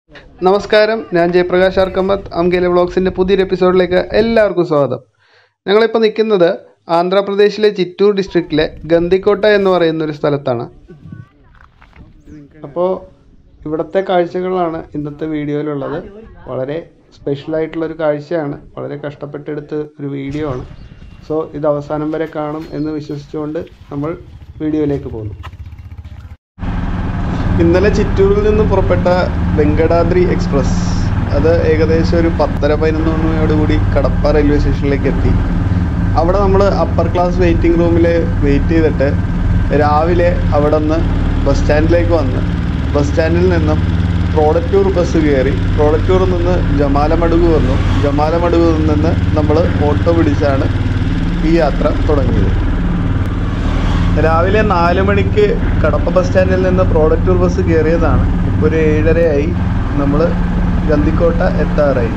നമസ്കാരം ഞാൻ ജയപ്രകാശ് ആർക്കമ്പത്ത് അംഗേല വ്ളോഗ്സിൻ്റെ പുതിയൊരു എപ്പിസോഡിലേക്ക് എല്ലാവർക്കും സ്വാഗതം ഞങ്ങളിപ്പോൾ നിൽക്കുന്നത് ആന്ധ്രാപ്രദേശിലെ ചിറ്റൂർ ഡിസ്ട്രിക്റ്റിലെ ഗന്ദിക്കോട്ട എന്ന് പറയുന്ന ഒരു സ്ഥലത്താണ് അപ്പോൾ ഇവിടുത്തെ കാഴ്ചകളാണ് ഇന്നത്തെ വീഡിയോയിലുള്ളത് വളരെ സ്പെഷ്യലായിട്ടുള്ള ഒരു കാഴ്ചയാണ് വളരെ കഷ്ടപ്പെട്ടെടുത്ത ഒരു വീഡിയോ ആണ് സോ ഇത് അവസാനം വരെ കാണും എന്ന് വിശ്വസിച്ചുകൊണ്ട് നമ്മൾ വീഡിയോയിലേക്ക് പോകുന്നു ഇന്നലെ ചിറ്റൂരിൽ നിന്ന് പുറപ്പെട്ട വെങ്കടാദ്രി എക്സ്പ്രസ് അത് ഏകദേശം ഒരു പത്തര പതിനൊന്ന് മണിയോടുകൂടി കടപ്പ റെയിൽവേ സ്റ്റേഷനിലേക്ക് എത്തി അവിടെ നമ്മൾ അപ്പർ ക്ലാസ് വെയിറ്റിംഗ് റൂമിൽ വെയിറ്റ് ചെയ്തിട്ട് രാവിലെ അവിടെ നിന്ന് ബസ് സ്റ്റാൻഡിലേക്ക് വന്ന് ബസ് സ്റ്റാൻഡിൽ നിന്നും പ്രോഡക്റ്റൂർ ബസ് കയറി പ്രോഡക്റ്റൂറിൽ നിന്ന് ജമാലമടുക് വന്നു ജമാലമടുകിൽ നിന്ന് നമ്മൾ ഓട്ടോ പിടിച്ചാണ് ഈ യാത്ര തുടങ്ങിയത് രാവിലെ നാല് മണിക്ക് കടപ്പ ബസ് സ്റ്റാൻഡിൽ നിന്ന് പ്രോഡക്റ്റ് ടൂർ ബസ് കയറിയതാണ് ഇപ്പോൾ ഒരു ഏഴരയായി നമ്മൾ ഗന്തിക്കോട്ട എത്താറായി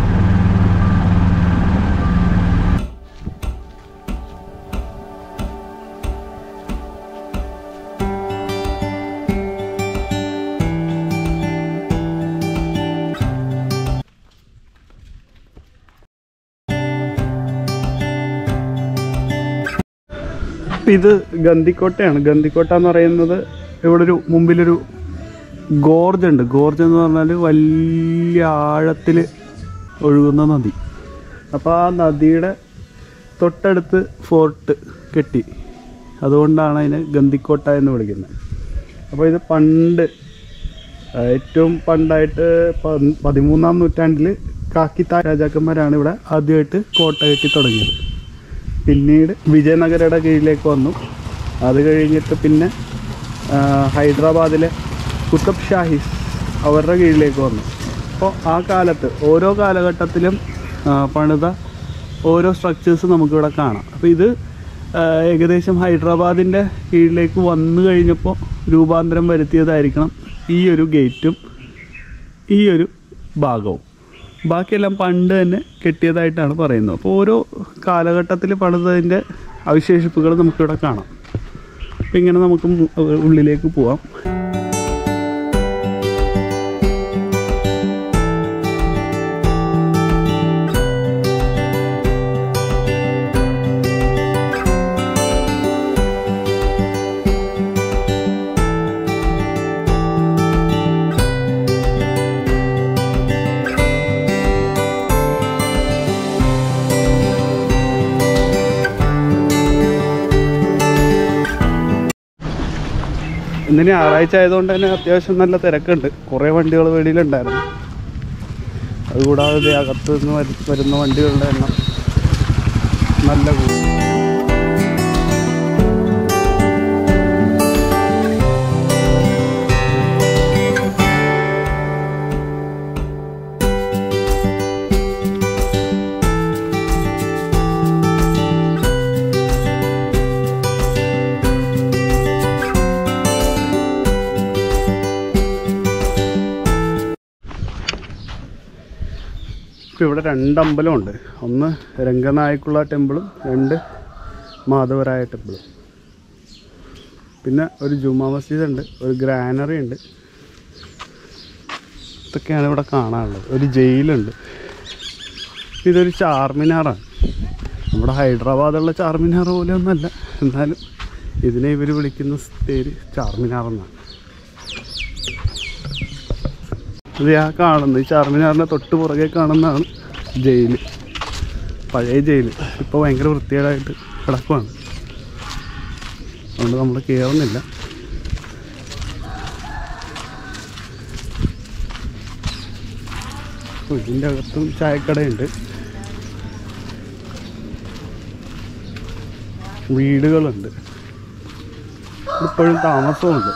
ഇപ്പം ഇത് ഗന്തിക്കോട്ടയാണ് ഗന്തിക്കോട്ട എന്ന് പറയുന്നത് ഇവിടെ ഒരു മുമ്പിലൊരു ഗോർജ് ഉണ്ട് ഗോർജ് എന്ന് പറഞ്ഞാൽ വലിയ ആഴത്തിൽ ഒഴുകുന്ന നദി അപ്പോൾ ആ നദിയുടെ തൊട്ടടുത്ത് ഫോർട്ട് കെട്ടി അതുകൊണ്ടാണ് അതിന് ഗന്തിക്കോട്ട എന്ന് വിളിക്കുന്നത് അപ്പോൾ ഇത് പണ്ട് ആ, ഏറ്റവും പണ്ടായിട്ട് പ- പതിമൂന്നാം നൂറ്റാണ്ടിൽ കാക്കിത്ത രാജാക്കന്മാരാണ് ഇവിടെ ആദ്യമായിട്ട് കോട്ട കെട്ടി തുടങ്ങിയത് പിന്നീട് വിജയനഗരയുടെ കീഴിലേക്ക് വന്നു അത് കഴിഞ്ഞിട്ട് പിന്നെ ആ, ഹൈദരാബാദിലെ കുത്തബ് ഷാഹിസ് അവരുടെ കീഴിലേക്ക് വന്നു അപ്പോൾ ആ കാലത്ത് ഓരോ കാലഘട്ടത്തിലും ആ, പണിത ഓരോ സ്ട്രക്ചേഴ്സ് നമുക്കിവിടെ കാണാം അപ്പോൾ ഇത് ആ, ഏകദേശം ഹൈദരാബാദിൻ്റെ കീഴിലേക്ക് വന്നു കഴിഞ്ഞപ്പോൾ രൂപാന്തരം വരുത്തിയതായിരിക്കണം ഈ ഒരു ഗേറ്റും ഈ ഒരു ഭാഗവും ബാക്കിയെല്ലാം പണ്ട് തന്നെ കെട്ടിയതായിട്ടാണ് പറയുന്നത് അപ്പോൾ ഓരോ കാലഘട്ടത്തിൽ പണിതതിൻ്റെ അവശേഷിപ്പുകൾ നമുക്കിവിടെ കാണാം അപ്പം ഇങ്ങനെ നമുക്ക് മു- ഉള്ളിലേക്ക് പോവാം ഇന്ന് ഞായറാഴ്ച ആയതുകൊണ്ട് തന്നെ അത്യാവശ്യം നല്ല തിരക്കുണ്ട് കുറേ വണ്ടികൾ വെളിയിലുണ്ടായിരുന്നു അതുകൂടാതെ ദേ അകത്ത് നിന്ന് വരു- വരുന്ന വണ്ടികളുടെ എണ്ണം നല്ല കൂ- ഇപ്പം ഇവിടെ രണ്ട് അമ്പലമുണ്ട് ഒന്ന് രംഗനായക്കുള്ള ടെമ്പിളും രണ്ട് മാധവരായ ടെമ്പിളും പിന്നെ ഒരു ജുമാ മസ്ജിദ് ഉണ്ട് ഒരു ഗ്രാനറി ഉണ്ട് ഇതൊക്കെയാണ് ഇവിടെ കാണാനുള്ളത് ഒരു ജയിലുണ്ട് ഇതൊരു ചാർമിനാറാണ് നമ്മുടെ ഹൈദരാബാദുള്ള ചാർമിനാർ പോലെ ഒന്നല്ല എന്നാലും ഇതിനെ ഇവർ വിളിക്കുന്ന പേര് ചാർമിനാർ എന്നാണ് ഇത് ആ കാണുന്നത് ഈ ചാർമിനാറിൻ്റെ തൊട്ട് പുറകെ കാണുന്നതാണ് ജയിൽ പഴയ ജയിൽ ഇപ്പോൾ ഭയങ്കര വൃത്തികേടായിട്ട് കിടക്കുവാണ് അതുകൊണ്ട് നമ്മൾ കയറുന്നില്ല ഓ, ഇതിൻ്റെ അകത്തും ചായക്കടയുണ്ട് വീടുകളുണ്ട് ഇപ്പോഴും താമസമുണ്ട്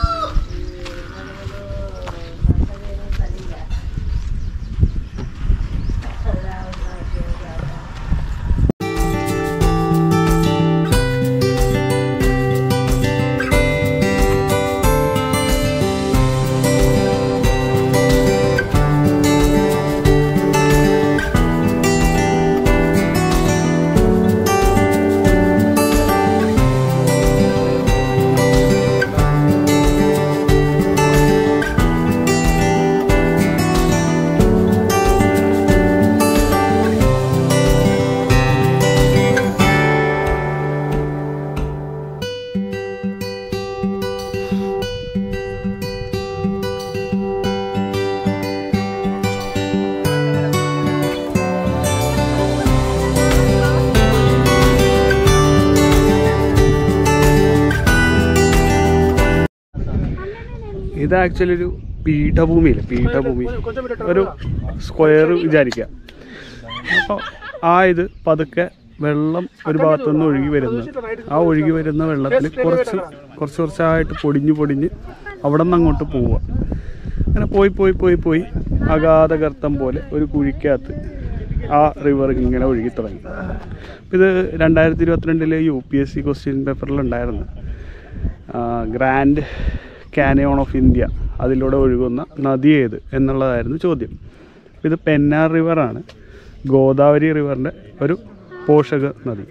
ഇത് ആക്ച്വലി ഒരു പീഠഭൂമിയില്ല പീഠഭൂമി ഒരു സ്ക്വയർ വിചാരിക്കുക അപ്പോൾ ആ ഇത് പതുക്കെ വെള്ളം ഒരു ഭാഗത്തു നിന്ന് ഒഴുകി വരുന്നു ആ ഒഴുകി വരുന്ന വെള്ളത്തിൽ കുറച്ച് കുറച്ച് കുറച്ചായിട്ട് പൊടിഞ്ഞ് പൊടിഞ്ഞ് അവിടെ നിന്ന് അങ്ങോട്ട് പോവുക അങ്ങനെ പോയി പോയി പോയി പോയി അഗാധ ഗർത്തം പോലെ ഒരു കുഴിക്കകത്ത് ആ റിവർ ഇങ്ങനെ ഒഴുകി തുടങ്ങി ഇത് രണ്ടായിരത്തി ഇരുപത്തിരണ്ടിലെ U P S C question പേപ്പറിലുണ്ടായിരുന്നു ഗ്രാൻഡ് കാനയോൺ ഓഫ് ഇന്ത്യ അതിലൂടെ ഒഴുകുന്ന നദി ഏത് എന്നുള്ളതായിരുന്നു ചോദ്യം ഇത് പെന്നാർ റിവറാണ് ഗോദാവരി റിവറിൻ്റെ ഒരു പോഷക നദി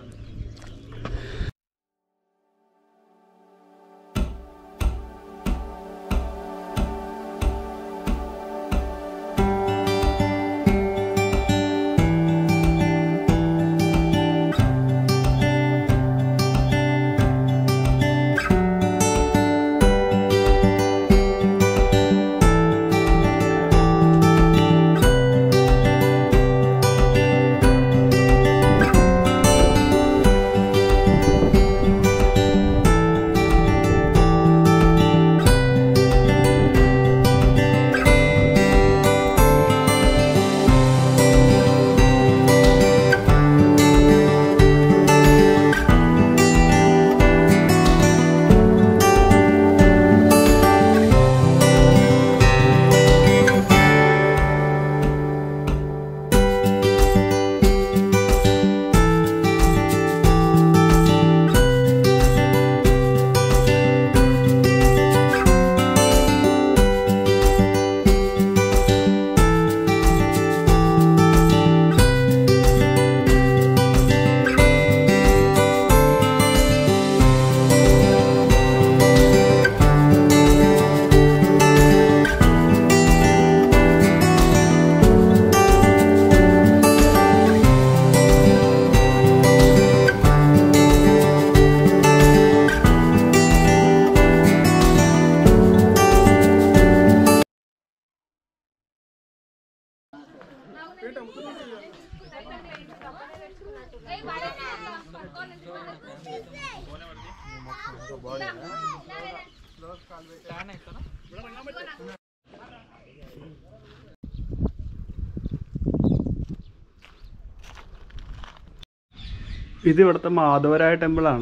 ഇത് ഇവിടുത്തെ മാധവരായ ടെമ്പിളാണ്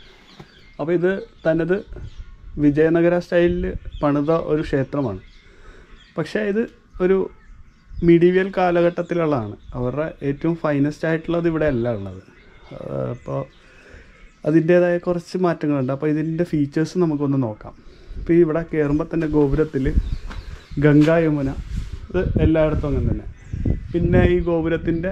അപ്പോൾ ഇത് തനത് വിജയനഗര സ്റ്റൈലിൽ പണിത ഒരു ക്ഷേത്രമാണ് പക്ഷേ ഇത് ഒരു മിഡീവിയൽ കാലഘട്ടത്തിലുള്ളതാണ് അവരുടെ ഏറ്റവും ഫൈനസ്റ്റ് ആയിട്ടുള്ളത് ഇവിടെ അല്ല ഉള്ളത് അപ്പോൾ അതിൻ്റേതായ കുറച്ച് മാറ്റങ്ങളുണ്ട് അപ്പോൾ ഇതിൻ്റെ ഫീച്ചേഴ്സ് നമുക്കൊന്ന് നോക്കാം ഇപ്പോൾ ഇവിടെ കയറുമ്പോൾ തന്നെ ഗോപുരത്തിൽ ഗംഗാ യമുന ഇത് എല്ലായിടത്തും അങ്ങനെ തന്നെ പിന്നെ ഈ ഗോപുരത്തിൻ്റെ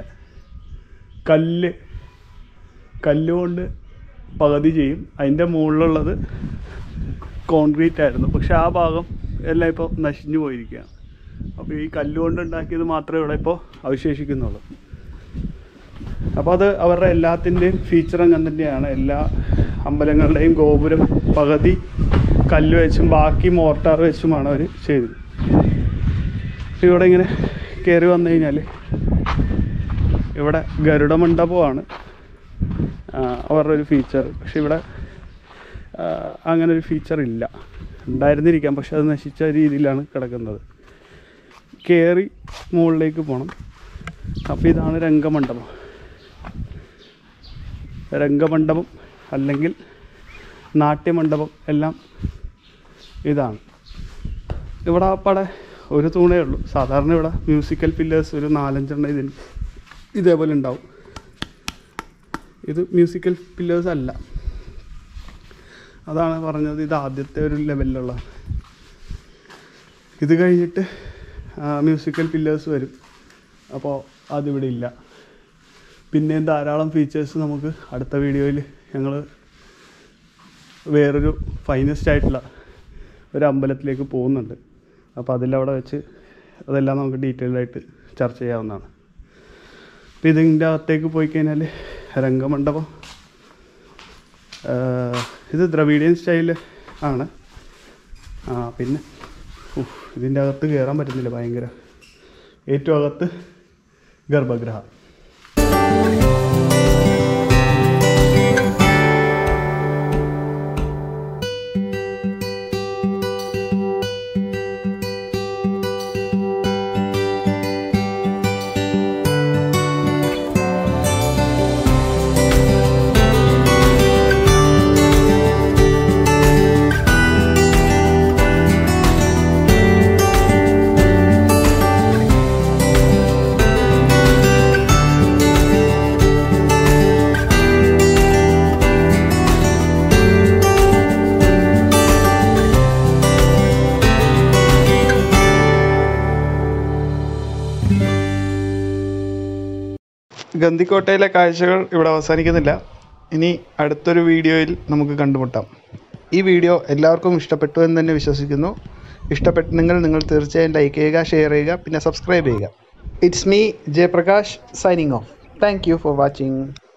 കല്ല് കല്ലുകൊണ്ട് പകുതി ചെയ്യും അതിൻ്റെ മുകളിലുള്ളത് കോൺക്രീറ്റ് ആയിരുന്നു പക്ഷെ ആ ഭാഗം എല്ലാം ഇപ്പോൾ നശിഞ്ഞു പോയിരിക്കുകയാണ് അപ്പോൾ ഈ കല്ലുകൊണ്ട് ഉണ്ടാക്കിയത് മാത്രമേ ഇവിടെ ഇപ്പോൾ അവശേഷിക്കുന്നുള്ളൂ അപ്പോൾ അത് അവരുടെ എല്ലാത്തിൻ്റെയും ഫീച്ചർ അങ്ങനെ തന്നെയാണ് എല്ലാ അമ്പലങ്ങളുടെയും ഗോപുരം പകുതി കല്ല് വെച്ചും ബാക്കി മോർട്ടാർ വെച്ചുമാണ് അവർ ചെയ്തത് അപ്പോൾ ഇവിടെ ഇങ്ങനെ കയറി വന്നു കഴിഞ്ഞാൽ ഇവിടെ ഗരുഡ മണ്ഡപമാണ് ആ, അവരുടെ ഒരു ഫീച്ചർ പക്ഷെ ഇവിടെ ആ, അങ്ങനെ ഒരു ഫീച്ചർ ഇല്ല ഉണ്ടായിരുന്നിരിക്കാം പക്ഷെ അത് നശിച്ച രീതിയിലാണ് കിടക്കുന്നത് കയറി മുകളിലേക്ക് പോകണം അപ്പോൾ ഇതാണ് രംഗമണ്ഡപം രംഗമണ്ഡപം അല്ലെങ്കിൽ നാട്യമണ്ഡപം എല്ലാം ഇതാണ് ഇവിടെ പടെ ഒരു തൂണേ ഉള്ളൂ സാധാരണ ഇവിടെ മ്യൂസിക്കൽ പില്ലേഴ്സ് ഒരു നാലഞ്ചെണ്ണം ഇതിന് ഇതേപോലെ ഉണ്ടാവും ഇത് മ്യൂസിക്കൽ പില്ലേഴ്സ് അല്ല അതാണ് പറഞ്ഞത് ഇത് ആദ്യത്തെ ഒരു ലെവലിലുള്ള ഇത് കഴിഞ്ഞിട്ട് മ്യൂസിക്കൽ പില്ലേഴ്സ് വരും അപ്പോൾ അതിവിടെ ഇല്ല പിന്നെയും ധാരാളം ഫീച്ചേഴ്സ് നമുക്ക് അടുത്ത വീഡിയോയിൽ ഞങ്ങൾ വേറൊരു ഫൈനസ്റ്റ് ആയിട്ടുള്ള ഒരു അമ്പലത്തിലേക്ക് പോകുന്നുണ്ട് അപ്പോൾ അതിലവിടെ വെച്ച് അതെല്ലാം നമുക്ക് ഡീറ്റെയിൽഡ് ആയിട്ട് ചർച്ച ചെയ്യാവുന്നതാണ് അപ്പോൾ ഇതിൻ്റെ അകത്തേക്ക് പോയി കഴിഞ്ഞാൽ രംഗമണ്ഡപം ആ, ഇത് ദ്രവീഡിയൻ സ്റ്റൈൽ ആണ് ആ പിന്നെ ഉഫ്, ഇതിൻ്റെ അകത്ത് കയറാൻ പറ്റുന്നില്ല ഭയങ്കര ഏറ്റവും അകത്ത് ഗർഭഗൃഹം ഗന്ധിക്കോട്ടയിലെ കാഴ്ചകൾ ഇവിടെ അവസാനിക്കുന്നില്ല ഇനി അടുത്തൊരു വീഡിയോയിൽ നമുക്ക് കണ്ടുമുട്ടാം ഈ വീഡിയോ എല്ലാവർക്കും ഇഷ്ടപ്പെട്ടു എന്ന് തന്നെ വിശ്വസിക്കുന്നു ഇഷ്ടപ്പെട്ടിട്ടുണ്ടെങ്കിൽ നിങ്ങൾ തീർച്ചയായും ലൈക്ക് ചെയ്യുക ഷെയർ ചെയ്യുക പിന്നെ സബ്സ്ക്രൈബ് ചെയ്യുക it's me Jayaprakash signing off thank you for watching